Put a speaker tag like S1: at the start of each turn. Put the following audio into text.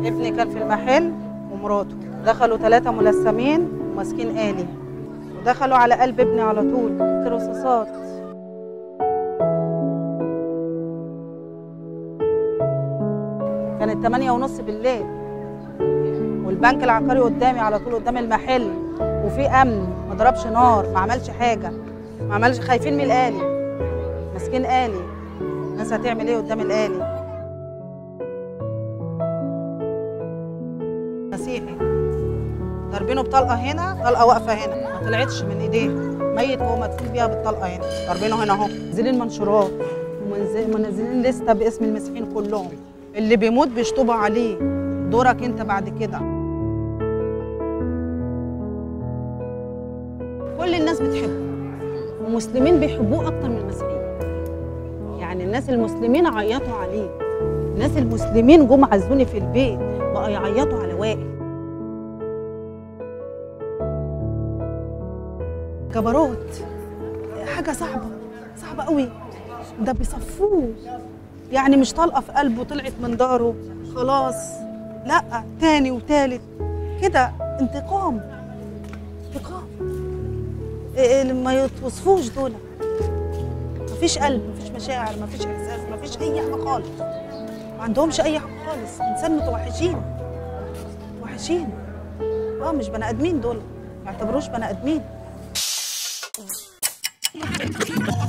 S1: ابني كان في المحل ومراته دخلوا ثلاثة ملثمين وماسكين آلي ودخلوا على قلب ابني على طول رصاصات كانت 8 ونص بالليل والبنك العقاري قدامي على طول قدام المحل وفي امن ما ضربش نار ما عملش حاجه ما عملش خايفين من الآلي ماسكين آلي الناس هتعمل ايه قدام الآلي مسيحي ضاربينه بطلقه هنا طلقه واقفه هنا ما طلعتش من ايديه ميت وهو مدفون بيها بالطلقه هنا ضاربينه هنا اهو منزلين منشورات ومنزل- منزلين لسته باسم المسيحيين كلهم اللي بيموت بيشطبوا عليه دورك انت بعد كده كل الناس بتحبه ومسلمين بيحبوه اكتر من المسيحيين يعني الناس المسلمين عيطوا عليه الناس المسلمين جم عزوني في البيت بقى يعيطوا على وائل جبروت حاجه صعبه صعبه قوي ده بيصفوه يعني مش طلقه في قلبه طلعت من داره خلاص لا تاني وتالت كده انتقام انتقام إيه اللي ما يتوصفوش دول مفيش قلب مفيش مشاعر مفيش احساس مفيش اي حاجه خالص ما عندهمش اي حاجه خالص انسان متوحشين متوحشين اه مش بني ادمين دول ما يعتبروش بني ادمين